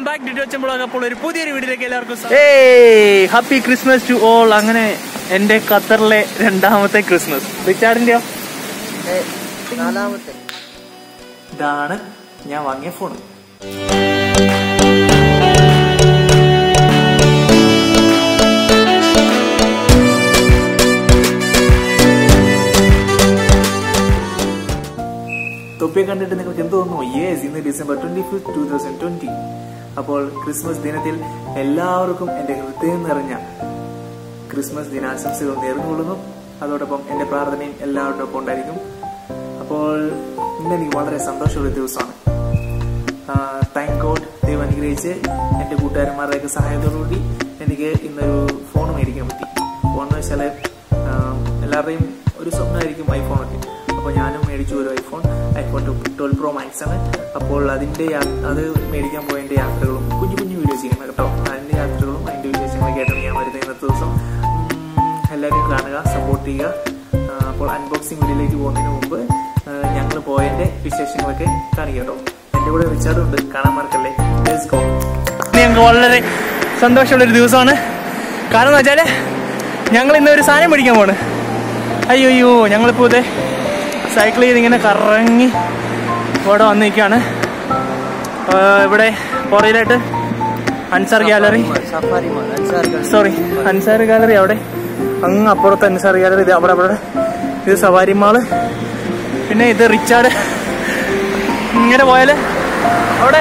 Welcome back to ടോച്ചമ്പളൊക്കെ അപ്പോൾ ഒരു പുതിയൊരു വീഡിയോയിലേക്ക് എല്ലാവർക്കും ഏയ് ഹാപ്പി ക്രിസ്മസ് ടു ഓൾ അങ്ങനെ എന്റെ ഖത്തറിലെ രണ്ടാമത്തെ ക്രിസ്മസ് റിച്ചാർഡിന്റെയോ നാലാമത്തെ ഇതാണ് ഞാൻ വാങ്ങിയ ഫോൺ തൊപ്പിയെ കണ്ടിട്ട് നിങ്ങൾക്ക് എന്ത് തോന്നുന്നു യേസ് ഇന്ന് December twenty fifth two thousand twenty അപ്പോൾ ക്രിസ്മസ് ദിനത്തിൽ എല്ലാവർക്കും എന്റെ ഹൃദയം നിറഞ്ഞ ക്രിസ്മസ് ദിനാശംസകൾ നേർന്നുകൊള്ളുന്നു അതോടൊപ്പം എന്റെ പ്രാർത്ഥനയും എല്ലാവരുടെ ഒപ്പം ഉണ്ടായിരിക്കും അപ്പോൾ ഇന്ന് എനിക്ക് വളരെ സന്തോഷമുള്ള ഒരു ദിവസമാണ് താങ്ക് ഗോഡ് ദൈവം അനുഗ്രഹിച്ച് എൻ്റെ കൂട്ടുകാരന്മാരുടെയൊക്കെ സഹായത്തോടുകൂടി എനിക്ക് ഇന്നൊരു ഫോൺ മേടിക്കാൻ പറ്റി ഫോൺ എന്ന് വെച്ചാൽ എല്ലാവരുടെയും ഒരു സ്വപ്നമായിരിക്കും ഐഫോണൊക്കെ അപ്പോൾ ഞാനും മേടിച്ചു ഒരു iPhone iPhone twelve pro max ആണ് അപ്പോൾ അതിൻ്റെ യാ- അത് മേടിക്കാൻ പോയതിൻ്റെ യാത്രകളും കുഞ്ഞു കുഞ്ഞു വീഡിയോസ് ചെയ്യണം കേട്ടോ അതിൻ്റെ യാത്രകളും അതിൻ്റെ വിശേഷങ്ങളൊക്കെ ആയിട്ടാണ് ഞാൻ വരുന്നത് ഇന്നത്തെ ദിവസം ഉം, എല്ലാവരും കാണുക സപ്പോർട്ട് ചെയ്യുക ആ, അപ്പോൾ അൺബോക്സിംഗ് വീഡിയോയിലേക്ക് പോകുന്നതിന് മുമ്പ് ഞങ്ങൾ പോയതിന്റെ വിശേഷങ്ങളൊക്കെ കാണിക്കാം കേട്ടോ എന്റെ കൂടെ റിച്ചാർഡ് ഉണ്ട് കാണാൻ മറക്കല്ലേ Let's go. ഇന്ന് ഞങ്ങൾക്ക് വളരെ സന്തോഷമുള്ള ഒരു ദിവസമാണ് കാരണം എന്ന് വെച്ചാല് ഞങ്ങൾ ഇന്ന് ഒരു സാധനം മേടിക്കാൻ പോണ് അയ്യോ അയ്യോ ഞങ്ങളിപ്പോ ഇതേ സൈക്കിൾ ചെയ്ത് ഇങ്ങനെ കറങ്ങി ഇവിടെ വന്നിരിക്കുകയാണ് ആ, ഇവിടെ പുറയിലായിട്ട് Ansar gallery safari mall Ansar Gulf. Sorry Ansar gallery അവിടെ അങ്ങ് അപ്പുറത്ത് അൻസാർ ഗാലറി ഇത് അവിടെ അവിടെ ഇത് സവാരി മാള് പിന്നെ ഇത് റിച്ചാർഡ് ഇങ്ങനെ പോയാല് അവിടെ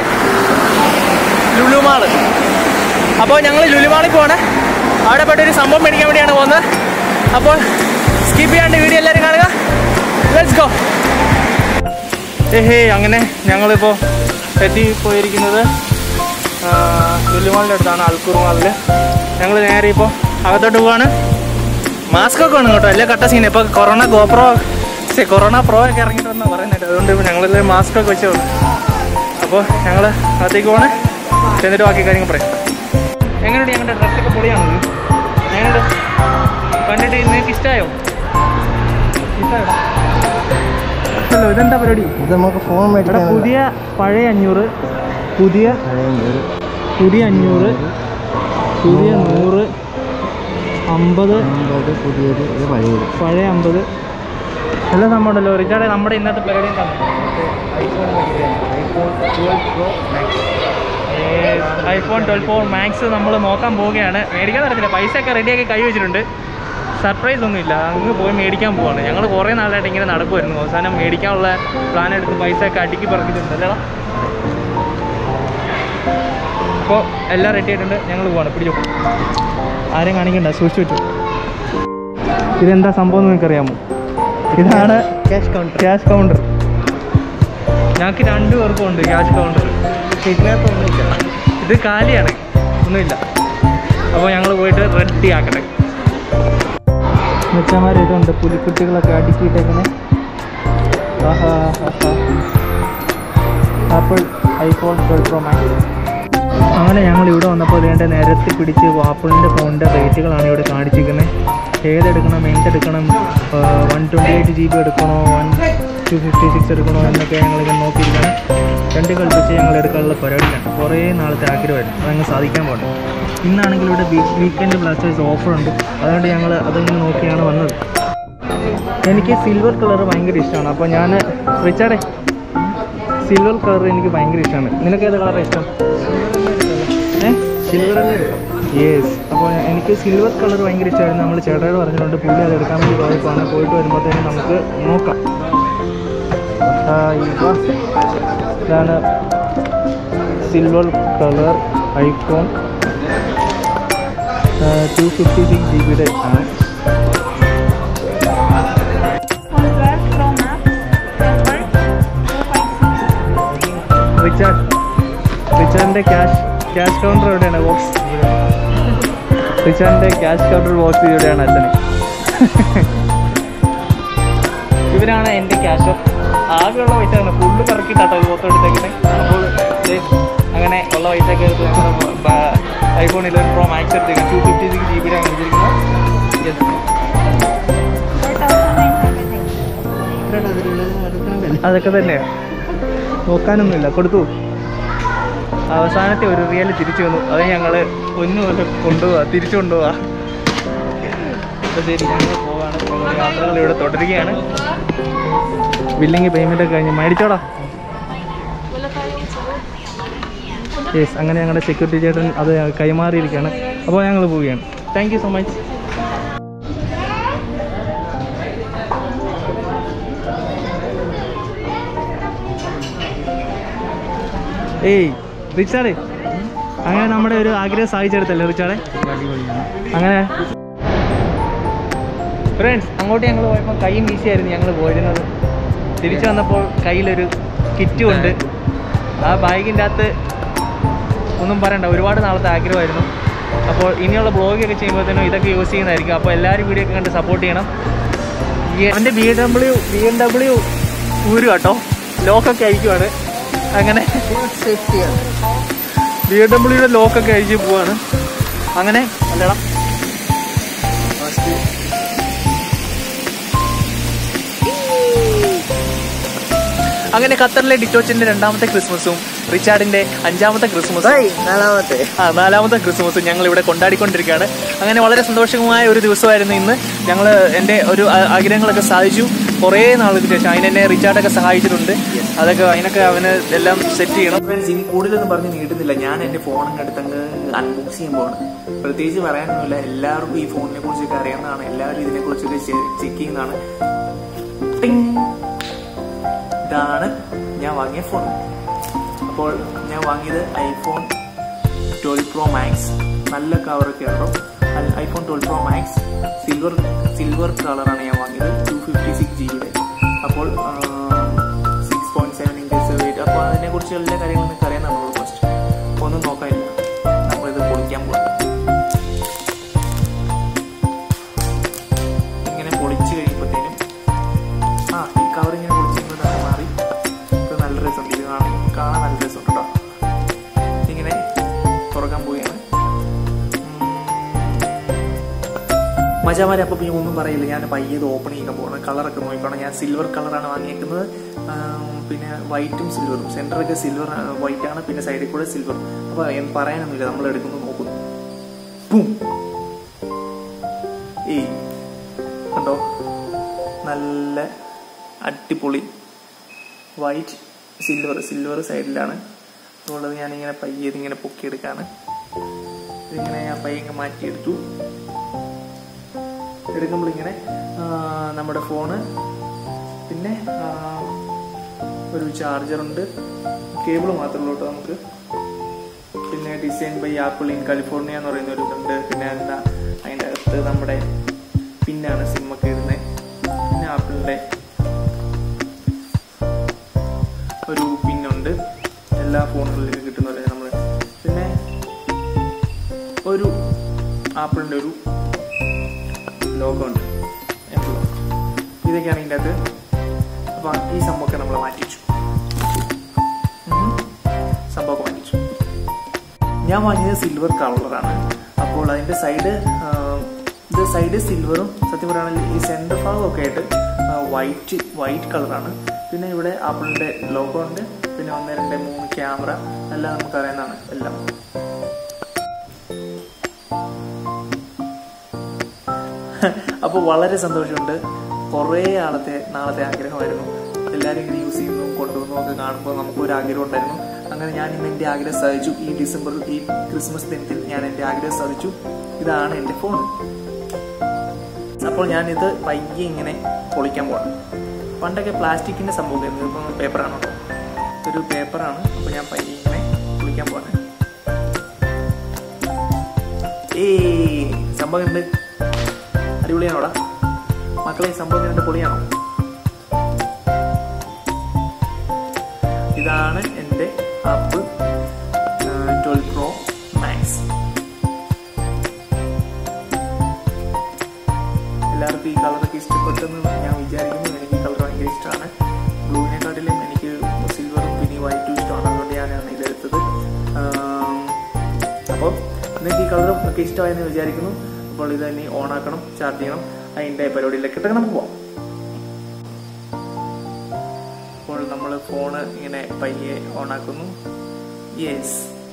ലുലു മാള് അപ്പോൾ ഞങ്ങൾ ലുലു മാളിൽ പോവാണ് അവിടെ പോയിട്ട് ഒരു സംഭവം മേടിക്കാൻ വേണ്ടിയാണ് പോകുന്നത് അപ്പോൾ സ്കിപ്പ് ചെയ്യാണ്ട് വീഡിയോ എല്ലാവരും കാണുക ലെറ്റ്സ് ഗോ ഏഹേ അങ്ങനെ ഞങ്ങളിപ്പോൾ എത്തി പോയിരിക്കുന്നത് ലുലുമാളിൻ്റെ അടുത്താണ് അൽക്കൂർ മാളിൽ ഞങ്ങൾ നേരെ ഇപ്പോൾ അകത്തോട്ട് പോവാണ് മാസ്ക് ഒക്കെ വേണം കേട്ടോ അല്ലേ കട്ട സീൻ ഇപ്പോൾ കൊറോണ ഗോപ്രോ ശരി കൊറോണ പ്രോ ഒക്കെ ഇറങ്ങിയിട്ട് വന്നാൽ പറയുന്നുണ്ട് അതുകൊണ്ട് ഇപ്പോൾ ഞങ്ങളെല്ലാം മാസ്ക് ഒക്കെ വെച്ചേ ഉള്ളൂ അപ്പോൾ ഞങ്ങൾ അകത്തേക്ക് പോകണേ എന്നിട്ട് ബാക്കി കാര്യങ്ങൾ പറയാം എങ്ങനെയുണ്ട് ഞങ്ങളുടെ ഡ്രസ്സൊക്കെ പൊളിയാണോ ഇത്? എങ്ങനെയുണ്ട് കണ്ടിട്ട് നിങ്ങൾക്ക് ഇഷ്ടമായോ ഇഷ്ടമായോ ഹലോ ഇതെന്താ പരിപാടി ഇത് നമുക്ക് ഫോൺ ഇവിടെ മേടിക്കാൻ പുതിയ പഴയ അഞ്ഞൂറ് പുതിയ പുതിയ അഞ്ഞൂറ് പുതിയ നൂറ് അമ്പത് അമ്പത് പുതിയത് ഇത് പഴയത് പഴയ അമ്പത് എല്ലാം സംഭവം ഉണ്ടല്ലോ റിച്ചാർഡ് നമ്മുടെ ഇന്നത്തെ പരിപാടി എന്താണ് iPhone iPhone twelve pro max iPhone twelve four max നമ്മൾ നോക്കാൻ പോവുകയാണ് മേടിക്കാൻ നടത്തില്ല പൈസ ഒക്കെ റെഡിയാക്കി കൈ വെച്ചിട്ടുണ്ട് സർപ്രൈസ് ഒന്നുമില്ല അങ്ങ് പോയി മേടിക്കാൻ പോവാണ് ഞങ്ങൾ കുറേ നാളായിട്ട് ഇങ്ങനെ നടക്കുമായിരുന്നു അവസാനം മേടിക്കാനുള്ള പ്ലാൻ എടുത്ത് പൈസ ഒക്കെ അടുക്കി പറക്കിയിട്ടുണ്ട് അല്ലേടാ അപ്പോൾ എല്ലാം റെഡി ആയിട്ടുണ്ട് ഞങ്ങൾ പോവാണ് പിടിച്ചോ ആരെയും കാണിക്കണ്ട സൂക്ഷിച്ചു വെച്ചു ഇതെന്താ സംഭവം എന്ന് നിങ്ങൾക്കറിയാമോ ഇതാണ് ക്യാഷ് കൗണ്ടർ ക്യാഷ് കൗണ്ടർ ഞങ്ങൾക്ക് രണ്ടു പേർക്കും ഉണ്ട് ക്യാഷ് കൗണ്ടർ പക്ഷെ ഇതിനകത്തൊന്നുമില്ല ഇത് കാലിയാണ് ഒന്നുമില്ല അപ്പോൾ ഞങ്ങൾ പോയിട്ട് റെഡി ആക്കട്ടെ മെച്ചമാർ ഇതുണ്ട് പുലിക്കുട്ടികളൊക്കെ അടുക്കിയിട്ടേക്കണേ Apple iPhone twelve pro max അങ്ങനെ ഞങ്ങൾ ഇവിടെ വന്നപ്പോൾ വേണ്ട നിരത്തി പിടിച്ച് ആപ്പിളിൻ്റെ ഫോണിൻ്റെ റേറ്റുകളാണ് ഇവിടെ കാണിച്ചിരിക്കുന്നത് ഏതെടുക്കണം എന്തെടുക്കണം one twenty eight G B എടുക്കണോ വൺ ടു ഫിഫ്റ്റി സിക്സ് എടുക്കണോ എന്നൊക്കെ ഞങ്ങളിങ്ങനെ നോക്കിയിരിക്കണം രണ്ട് കൽപ്പിച്ച് ഞങ്ങൾ എടുക്കാനുള്ള പരിപാടിയാണ് കുറേ നാളത്തെ ആഗ്രഹമായിരുന്നു അതങ്ങ് സാധിക്കാൻ പോകണം ഇന്നാണെങ്കിൽ ഇവിടെ വീക്കെൻഡ് ബ്ലാസ്റ്റേഴ്സ് ഓഫറുണ്ട് അതുകൊണ്ട് ഞങ്ങൾ അതിങ്ങനെ നോക്കിയാണ് വന്നത് എനിക്ക് സിൽവർ കളർ ഭയങ്കര ഇഷ്ടമാണ് അപ്പോൾ ഞാൻ റിച്ചാർഡേ സിൽവർ കളർ എനിക്ക് ഭയങ്കര ഇഷ്ടമാണ് നിനക്ക് ഏത് കളറാണ് ഇഷ്ടം ഏഹ് സിൽവർ തന്നെ എടുക്കാം യെസ് അപ്പോൾ എനിക്ക് സിൽവർ കളർ ഭയങ്കര ഇഷ്ടമായിരുന്നു നമ്മൾ ചേട്ടയോട് പറഞ്ഞിട്ടുണ്ട് പുള്ളി അത് എടുക്കാൻ വേണ്ടി പോയപ്പോഴാണ് പോയിട്ട് വരുമ്പോഴത്തേനും നമുക്ക് നോക്കാം ആ, ഇവ ഇതാണ് silver colour iPhone two fifty six G ബിയുടെ ആണ് റിച്ചാർഡ് റിച്ചാർഡിൻ്റെ ക്യാഷ് ക്യാഷ് കൗണ്ടർ എവിടെയാണ് ബോക്സ് റിച്ചാർഡിൻ്റെ ക്യാഷ് കൗണ്ടർ ബോക്സ് ഇവിടെയാണ് അച്ഛന് ഇവരാണ് എൻ്റെ ക്യാഷ് ആകെയുള്ള പൈസ ആണ് ഫുള്ള് കറക്കിട്ടാട്ടോ ഫോട്ടോ എടുത്തേക്കുന്നത് അപ്പോൾ ദേ അങ്ങനെ ഉള്ള പൈസ ഒക്കെ എടുത്ത് ഞങ്ങളുടെ ഐഫോൺ ഇലവൻ പ്രോ മാക്സ് എടുത്തേക്കാം ടു ഫിഫ്റ്റി സിക്സ് ജി ബിയിലാണ് വെച്ചിരിക്കുന്നത് യെസ് അതൊക്കെ തന്നെയാണ് നോക്കാനൊന്നുമില്ല കൊടുത്തു അവസാനത്തെ ഒരു റിയൽ തിരിച്ചു വന്നു അത് ഞങ്ങൾ ഒന്നു കൊണ്ടുപോവാ തിരിച്ചു കൊണ്ടുപോവാ അപ്പോൾ ശരി ഞങ്ങൾ പോവാണ് ഞങ്ങൾ യാത്രകൾ ഇവിടെ തുടരുകയാണ് ബില്ലിങ് പേയ്മെൻ്റ് ഒക്കെ കഴിഞ്ഞ് മേടിച്ചോടാ യെസ് അങ്ങനെ ഞങ്ങളുടെ സെക്യൂരിറ്റി ചേട്ടൻ അത് കൈമാറിയിരിക്കുകയാണ് അപ്പോൾ ഞങ്ങൾ പോവുകയാണ് താങ്ക് യു സോ മച്ച് ഏയ് റിച്ചാർഡ് അങ്ങനെ നമ്മുടെ ഒരു ആഗ്രഹം സാധിച്ചെടുത്തല്ലേ റിച്ചാർഡ് അങ്ങനെ ഫ്രണ്ട്സ് അങ്ങോട്ട് ഞങ്ങൾ പോയപ്പോൾ കൈയും വീശിയായിരുന്നു ഞങ്ങൾ പോയിരുന്നത് തിരിച്ചു വന്നപ്പോൾ കയ്യിലൊരു കിറ്റും ഉണ്ട് ആ ബാഗിൻ്റെ അകത്ത് ഒന്നും പറയണ്ട ഒരുപാട് നാളത്തെ ആഗ്രഹമായിരുന്നു അപ്പോൾ ഇനിയുള്ള ബ്ലോഗൊക്കെ ചെയ്യുമ്പോഴത്തേനും ഇതൊക്കെ യൂസ് ചെയ്യുന്നതായിരിക്കും അപ്പോൾ എല്ലാവരും വീഡിയോ ഒക്കെ കണ്ട് സപ്പോർട്ട് ചെയ്യണം അവൻ്റെ B W B M W ഊരു കേട്ടോ ലോക്കൊക്കെ അയക്കുവാണ് അങ്ങനെ ബി എം ഡബ്ല്യൂയുടെ ലോക്കൊക്കെ അയച്ച് പോവാണ് അങ്ങനെ അല്ലടാ അങ്ങനെ ഖത്തറിലെ ഡിറ്റോച്ചിന്റെ രണ്ടാമത്തെ ക്രിസ്മസും റിച്ചാർഡിന്റെ അഞ്ചാമത്തെ ക്രിസ്മസും നാലാമത്തെ ആ നാലാമത്തെ ക്രിസ്മസ് ഞങ്ങൾ ഇവിടെ കൊണ്ടാടിക്കൊണ്ടിരിക്കുകയാണ് അങ്ങനെ വളരെ സന്തോഷകരമായ ഒരു ദിവസമായിരുന്നു ഇന്ന് ഞങ്ങൾ എൻ്റെ ഒരു ആ- ആഗ്രഹങ്ങളൊക്കെ സാധിച്ചു കുറേ നാളുകൾക്ക് ശേഷം അതിനെന്നെ റിച്ചാർഡൊക്കെ സഹായിച്ചിട്ടുണ്ട് അതൊക്കെ അതിനൊക്കെ അവന് എല്ലാം സെറ്റ് ചെയ്യണം ഫ്രണ്ട്സ് ഇനി കൂടുതലൊന്നും പറഞ്ഞ് നീട്ടുന്നില്ല ഞാൻ എൻ്റെ ഫോണിൻ്റെ അടുത്ത് അങ്ങ് അൺബോക്സ് ചെയ്യാൻ പോവാണ് പ്രത്യേകിച്ച് പറയാനൊന്നുമില്ല എല്ലാവർക്കും ഈ ഫോണിനെ കുറിച്ചൊക്കെ അറിയാവുന്നതാണ് എല്ലാവരും ഇതിനെ കുറിച്ചൊക്കെ ചെക്ക് ചെയ്യുന്നതാണ് ടിങ്. ഇതാണ് ഞാൻ വാങ്ങിയ ഫോൺ അപ്പോൾ ഞാൻ വാങ്ങിയത് ഐഫോൺ ട്വൽവ് പ്രോ മാക്സ് നല്ല കവറൊക്കെ ഉണ്ടോ iPhone twelve pro max silver silver കളറാണ് ഞാൻ വാങ്ങിയത് ടു ഫിഫ്റ്റി സിക്സ് ജി ബിയുടെ അപ്പോൾ six point seven inches weight അപ്പോൾ അതിനെക്കുറിച്ച് എല്ലാ കാര്യങ്ങളും നിങ്ങൾക്ക് അറിയാൻ നമ്മൾ ഫസ്റ്റ് അപ്പോൾ ഒന്നും നോക്കാനില്ല നമ്മളിത് പൊളിക്കാൻ പോകും ഇങ്ങനെ പൊളിച്ച് കഴിയുമ്പോഴത്തേനും ആ ഈ കവർ ഇങ്ങനെ പൊളിച്ച് തന്നെ മാറി ഇത് നല്ല രസമുണ്ട് ഇത് കാണാൻ കാണാൻ നല്ല രസമുണ്ട് കേട്ടോ ഇങ്ങനെ തുറക്കാൻ പോവുകയാണ് മജാമാരെ അപ്പോൾ പിന്നെ ഒന്നും പറയില്ല ഞാൻ പയ്യത് ഓപ്പൺ ചെയ്യാൻ പോകണം കളറൊക്കെ നോക്കിക്കോണം ഞാൻ സിൽവർ കളറാണ് വാങ്ങിയേക്കുന്നത് ആം, പിന്നെ വൈറ്റും സിൽവറും സെൻറ്ററൊക്കെ സിൽവർ വൈറ്റ് ആണ് പിന്നെ സൈഡിൽ കൂടെ സിൽവർ അപ്പോൾ എന്ന് പറയാനൊന്നുമില്ല നമ്മൾ എടുക്കുന്നു നോക്കുന്നു ബൂം ഏയ് കണ്ടോ നല്ല അടിപൊളി വൈറ്റ് സിൽവർ സിൽവർ സൈഡിലാണ് അതുകൊണ്ടത് ഞാനിങ്ങനെ പയ്യത് ഇങ്ങനെ പൊക്കിയെടുക്കാണ് ഇതിങ്ങനെ ഞാൻ പയ്യെ മാറ്റിയെടുത്തു എടുക്കുമ്പോൾ ഇങ്ങനെ ആ, നമ്മുടെ ഫോണ് പിന്നെ ആ, ഒരു ചാർജറുണ്ട് കേബിൾ മാത്രമേ ഉള്ളൂ കേട്ടോ നമുക്ക് പിന്നെ design by Apple in California എന്ന് പറയുന്ന ഒരു ഇതുണ്ട് പിന്നെ എന്താ അതിൻ്റെ അകത്ത് നമ്മുടെ പിന്നാണ് സിമ്മൊക്കെ ഇടുന്നത് പിന്നെ ആപ്പിളിൻ്റെ ഒരു പിന്നുണ്ട് എല്ലാ ഫോണുകളിലും കിട്ടുന്ന പോലെ നമ്മൾ പിന്നെ ഒരു ആപ്പിളിൻ്റെ ഒരു ലോഗോ ഉണ്ട് എംബ്ലോ. ഇതൊക്കെയാണ് ഇതിൻ്റെ അകത്ത് അപ്പോൾ ഈ സംഭവമൊക്കെ നമ്മൾ മാറ്റിച്ചു ഉം. സംഭവമൊക്കെ മാറ്റിച്ചു ഞാൻ വാങ്ങിയത് സിൽവർ കളറാണ് അപ്പോൾ അതിൻ്റെ സൈഡ് ഇത് സൈഡ് സിൽവറും സത്യം പറയുകയാണെങ്കിൽ ഈ സെൻറ്റർ ഭാഗമൊക്കെ ആയിട്ട് വൈറ്റ് വൈറ്റ് കളറാണ് പിന്നെ ഇവിടെ ആപ്പിളിൻ്റെ ലോഗോ ഉണ്ട് പിന്നെ ഒന്ന് രണ്ട് മൂന്ന് ക്യാമറ എല്ലാം നമുക്ക് അറിയുന്നതാണ് എല്ലാം അപ്പോൾ വളരെ സന്തോഷമുണ്ട് കുറേ ആളത്തെ നാളത്തെ ആഗ്രഹമായിരുന്നു എല്ലാവരും ഇങ്ങനെ യൂസ് ചെയ്യുന്നു കൊണ്ടുവന്നു ഒക്കെ കാണുമ്പോൾ നമുക്കൊരു ആഗ്രഹം ഉണ്ടായിരുന്നു അങ്ങനെ ഞാൻ ഇന്ന് എൻ്റെ ആഗ്രഹം സാധിച്ചു ഈ ഡിസംബർ ഈ ക്രിസ്മസ് ദിനത്തിൽ ഞാൻ എൻ്റെ ആഗ്രഹം സാധിച്ചു ഇതാണ് എൻ്റെ ഫോൺ അപ്പോൾ ഞാനിത് പയ്യെ ഇങ്ങനെ പൊളിക്കാൻ പോകണം പണ്ടൊക്കെ പ്ലാസ്റ്റിക്കിൻ്റെ സംഭവം ഇപ്പം പേപ്പറാണ് കേട്ടോ ഇതൊരു പേപ്പറാണ് അപ്പോൾ ഞാൻ പയ്യെ ഇങ്ങനെ പൊളിക്കാൻ പോകണം ഏ സംഭവം ഉണ്ട് അടിപൊളിയാണോടാ മക്കളെ ഈ സംഭവം രണ്ട് പൊളിയാണോ ഇതാണ് എൻ്റെ ആപ്പിൾ ട്വൽവ് പ്രോ മാക്സ് എല്ലാവർക്കും ഈ കളറൊക്കെ ഇഷ്ടപ്പെട്ടെന്ന് ഞാൻ വിചാരിക്കുന്നു എനിക്ക് ഈ കളർ ഭയങ്കര ഇഷ്ടമാണ് ബ്ലൂവിനെക്കാട്ടിലും എനിക്ക് സിൽവറും പിന്നെ വൈറ്റും ഇഷ്ടമാണ് അതുകൊണ്ട് ഞാനാണ് ഇതെടുത്തത് ആം, അപ്പോൾ നിങ്ങൾക്ക് ഈ കളറും ഒക്കെ ഇഷ്ടമായെന്ന് വിചാരിക്കുന്നു അപ്പോൾ ഇത് ഇനി ഓൺ ആക്കണം ചാർജ് ചെയ്യണം അതിൻ്റെ പരിപാടിയിലേക്ക് ഇട്ടൊക്കെ നമുക്ക് പോവാം അപ്പോൾ നമ്മൾ ഫോണ് ഇങ്ങനെ പയ്യെ ഓൺ ആക്കുന്നു യെസ്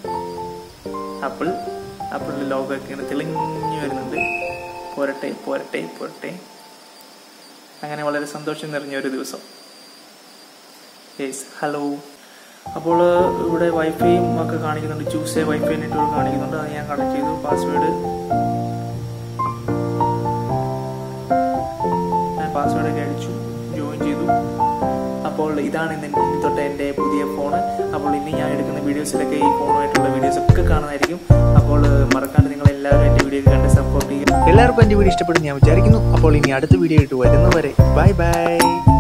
ആപ്പിൾ ആപ്പിളിൻ്റെ ലോഗൊക്കെ ഇങ്ങനെ തെളിഞ്ഞു വരുന്നുണ്ട് പോരട്ടെ പോരട്ടെ പോരട്ടെ അങ്ങനെ വളരെ സന്തോഷം നിറഞ്ഞ ഒരു ദിവസം യെസ് ഹലോ അപ്പോൾ ഇവിടെ വൈഫൈയും ഒക്കെ കാണിക്കുന്നുണ്ട് ചൂസ് എ വൈഫൈ നെറ്റ്വർക്ക് കാണിക്കുന്നുണ്ട് അത് ഞാൻ കണക്ട് ചെയ്തു പാസ്വേഡ് ഞാൻ പാസ്വേഡ് ഒക്കെ അടിച്ചു ജോയിൻ ചെയ്തു അപ്പോൾ ഇതാണ് ഇന്ന് ഇനി തൊട്ട് എൻ്റെ പുതിയ ഫോൺ അപ്പോൾ ഇനി ഞാൻ എടുക്കുന്ന വീഡിയോസിലൊക്കെ ഈ ഫോണുമായിട്ടുള്ള വീഡിയോസ് ഒക്കെ കാണുന്നതായിരിക്കും അപ്പോൾ മറക്കാണ്ട് നിങ്ങൾ എല്ലാവരും എൻ്റെ വീഡിയോ കണ്ട് സപ്പോർട്ട് ചെയ്യുക എല്ലാവർക്കും എൻ്റെ വീഡിയോ ഇഷ്ടപ്പെടും ഞാൻ വിചാരിക്കുന്നു അപ്പോൾ ഇനി അടുത്ത വീഡിയോ ആയിട്ട് വരുന്നവരെ ബൈ ബൈ